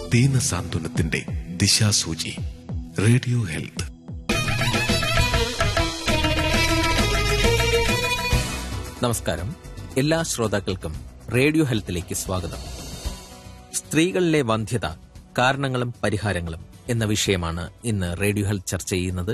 ദീനസാന്ത്വനത്തിന്റെ ദിശാസൂചി radio health നമസ്കാരം എല്ലാ ശ്രോതാക്കൾക്കും റേഡിയോ ഹെൽത്തിലേക്ക് സ്വാഗതം സ്ത്രീകളിലെ വന്ധ്യത കാരണങ്ങളും പരിഹാരങ്ങളും എന്ന വിഷയമാണ് ഇന്ന് റേഡിയോ ഹെൽത്ത് ചർച്ച ചെയ്യുന്നത്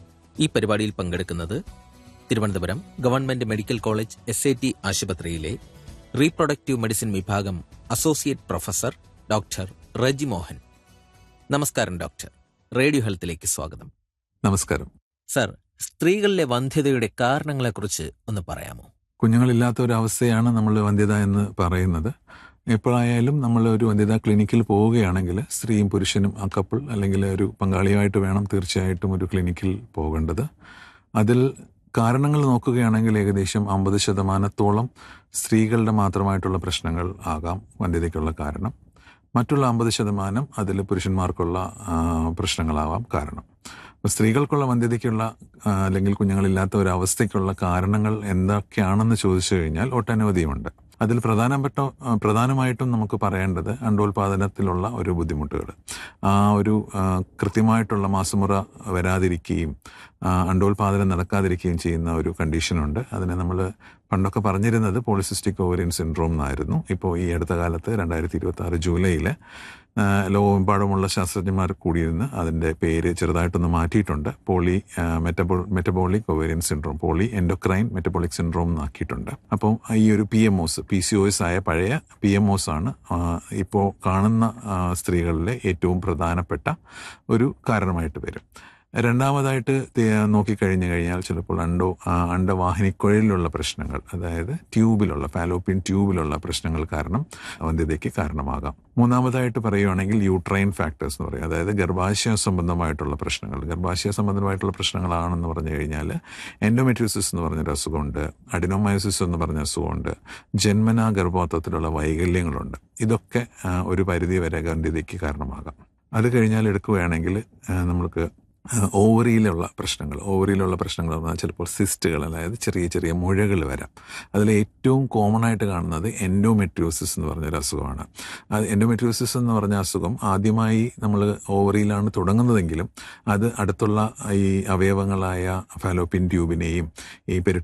ഈ പരിപാടിയിൽ പങ്കെടുക്കുന്നത് Thiruvananthapuram government medical college S I T ആശുപത്രിയിലെ റീപ്രൊഡക്റ്റീവ് മെഡിസിൻ വിഭാഗം associate professor doctor Reji Mohan നമസ്കാരം ഡോക്ടർ റേഡിയോ ഹെൽത്തിലേക്ക് സ്വാഗതം നമസ്കാരം സർ സ്ത്രീകളിലെ വന്ധ്യതയുടെ കാരണങ്ങളെക്കുറിച്ച് ഒന്ന് പറയാമോ കുഞ്ഞുങ്ങളില്ലാത്ത ഒരു അവസ്ഥയാണ് നമ്മൾ വന്ധ്യത എന്ന് പറയുന്നത് എപ്പോഴായാലും നമ്മൾ ഒരു വന്ധ്യതാ ക്ലിനിക്കിൽ പോവുകയാണെങ്കിൽ സ്ത്രീയും പുരുഷനും ആ കപ്പിൾ അല്ലെങ്കിൽ ഒരു പങ്കാളിയായിട്ട് വേണം തീർച്ചയായിട്ടും ഒരു ക്ലിനിക്കിൽ പോകേണ്ടത് അതിൽ കാരണങ്ങൾ നോക്കുകയാണെങ്കിൽ ഏകദേശം അമ്പത് ശതമാനത്തോളം സ്ത്രീകളുടെ മാത്രമായിട്ടുള്ള പ്രശ്നങ്ങൾ ആകാം വന്ധ്യതയ്ക്കുള്ള കാരണം മറ്റുള്ള അമ്പത് ശതമാനം അതിൽ പുരുഷന്മാർക്കുള്ള ആ, പ്രശ്നങ്ങളാവാം കാരണം അപ്പോൾ സ്ത്രീകൾക്കുള്ള വന്ധ്യതയ്ക്കുള്ള ആ, അല്ലെങ്കിൽ കുഞ്ഞുങ്ങളില്ലാത്ത ഒരു അവസ്ഥയ്ക്കുള്ള കാരണങ്ങൾ എന്തൊക്കെയാണെന്ന് ചോദിച്ചു കഴിഞ്ഞാൽ ഒട്ടനവധിയുമുണ്ട് അതിൽ പ്രധാനപ്പെട്ട ആ, പ്രധാനമായിട്ടും നമുക്ക് പറയേണ്ടത് അണ്ടോൽപാദനത്തിലുള്ള ഒരു ബുദ്ധിമുട്ടുകൾ ആ ഒരു ആ, കൃത്യമായിട്ടുള്ള മാസമുറ വരാതിരിക്കുകയും ആ, അണ്ടോൽപാദനം നടക്കാതിരിക്കുകയും ചെയ്യുന്ന ഒരു കണ്ടീഷനുണ്ട് അതിനെ നമ്മൾ പണ്ടൊക്കെ പറഞ്ഞിരുന്നത് പോളിസിസ്റ്റിക് ഓവറിയൻ സിൻഡ്രോം എന്നായിരുന്നു ഇപ്പോൾ ഈ അടുത്ത കാലത്ത് രണ്ടായിരത്തി ഇരുപത്തി ആറ് ജൂലൈയിൽ ലോകമെമ്പാടുമുള്ള ശാസ്ത്രജ്ഞന്മാർ കൂടിയിരുന്ന് അതിൻ്റെ പേര് ചെറുതായിട്ടൊന്ന് മാറ്റിയിട്ടുണ്ട് poly metabo metabolic ovarian syndrome poly endocrine metabolic syndrome എന്നാക്കിയിട്ടുണ്ട് അപ്പം ഈ ഒരു P M O S P C O S ആയ പഴയ പി എം ഒസ് ആണ് ഇപ്പോൾ കാണുന്ന ആ, സ്ത്രീകളിലെ ഏറ്റവും പ്രധാനപ്പെട്ട ഒരു കാരണമായിട്ട് വരും രണ്ടാമതായിട്ട് തെ- നോക്കിക്കഴിഞ്ഞു കഴിഞ്ഞാൽ ചിലപ്പോൾ അണ്ടോ ആ, അണ്ടവാഹിനിക്കുഴലിലുള്ള പ്രശ്നങ്ങൾ അതായത് ട്യൂബിലുള്ള ഫാലോപ്പിൻ ട്യൂബിലുള്ള പ്രശ്നങ്ങൾ കാരണം വന്ധ്യതയ്ക്ക് കാരണമാകാം മൂന്നാമതായിട്ട് പറയുകയാണെങ്കിൽ യൂട്രൈൻ ഫാക്ടേഴ്സ് എന്ന് പറയും അതായത് ഗർഭാശയ സംബന്ധമായിട്ടുള്ള പ്രശ്നങ്ങൾ ഗർഭാശയ സംബന്ധമായിട്ടുള്ള പ്രശ്നങ്ങളാണെന്ന് പറഞ്ഞു കഴിഞ്ഞാൽ എൻഡോമെട്രിയോസിസ് എന്ന് പറഞ്ഞൊരു അസുഖമുണ്ട് അഡിനോമയോസിസ് എന്ന് പറഞ്ഞ അസുഖമുണ്ട് ജന്മനാ ഗർഭപാത്രത്തിലുള്ള വൈകല്യങ്ങളുണ്ട് ഇതൊക്കെ ആ, ഒരു പരിധി വരെ വന്ധ്യതയ്ക്ക് കാരണമാകാം അത് കഴിഞ്ഞാൽ എടുക്കുകയാണെങ്കിൽ ആ, നമ്മൾക്ക് ഓവറിയിലുള്ള പ്രശ്നങ്ങൾ ഓവറിയിലുള്ള പ്രശ്നങ്ങൾ എന്ന് പറഞ്ഞാൽ ചിലപ്പോൾ സിസ്റ്റുകൾ അതായത് ചെറിയ ചെറിയ മുഴകൾ വരാം അതിൽ ഏറ്റവും കോമൺ ആയിട്ട് കാണുന്നത് എൻഡോമെട്രിയോസിസ് എന്ന് പറഞ്ഞൊരു അസുഖമാണ് അത് എൻഡോമെട്രിയോസിസ് എന്ന് പറഞ്ഞ അസുഖം ആദ്യമായി നമ്മൾ ഓവറിയിലാണ് തുടങ്ങുന്നതെങ്കിലും അത് അടുത്തുള്ള ഈ അവയവങ്ങളായ ഫാലോപ്പിൻ ട്യൂബിനെയും ഈ പെരി